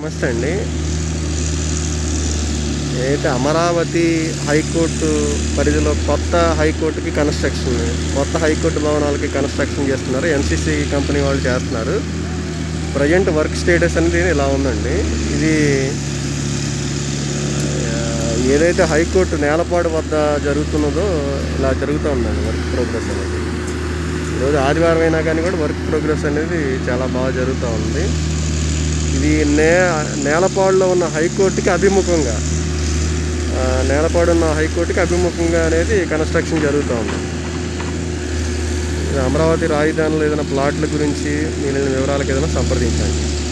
నమస్తే అండి అయితే అమరావతి హైకోర్టు పరిధిలో కొత్త హైకోర్టుకి కన్స్ట్రక్షన్ కొత్త హైకోర్టు భవనాలకి కన్స్ట్రక్షన్ చేస్తున్నారు ఎన్సీసీ కంపెనీ వాళ్ళు చేస్తున్నారు ప్రజెంట్ వర్క్ స్టేటస్ అనేది ఇలా ఉందండి ఇది ఆ, ఏదైతే హైకోర్టు నేలపాడు వద్ద జరుగుతున్నదో ఇలా జరుగుతూ ఉందండి వర్క్ ప్రోగ్రెస్ అనేది ఈరోజు ఆదివారం అయినా కానీ కూడా వర్క్ ప్రోగ్రెస్ అనేది చాలా బాగా జరుగుతూ ఉంది ఇది నే నేలపాడులో ఉన్న హైకోర్టుకి అభిముఖంగా ఆ, నేలపాడు ఉన్న హైకోర్టుకి అభిముఖంగా అనేది కన్స్ట్రక్షన్ జరుగుతూ ఉంది ఇది అమరావతి రాజధానిలో ఏదైనా ప్లాట్ల గురించి మిగిలిన వివరాలకు ఏదైనా సంప్రదించండి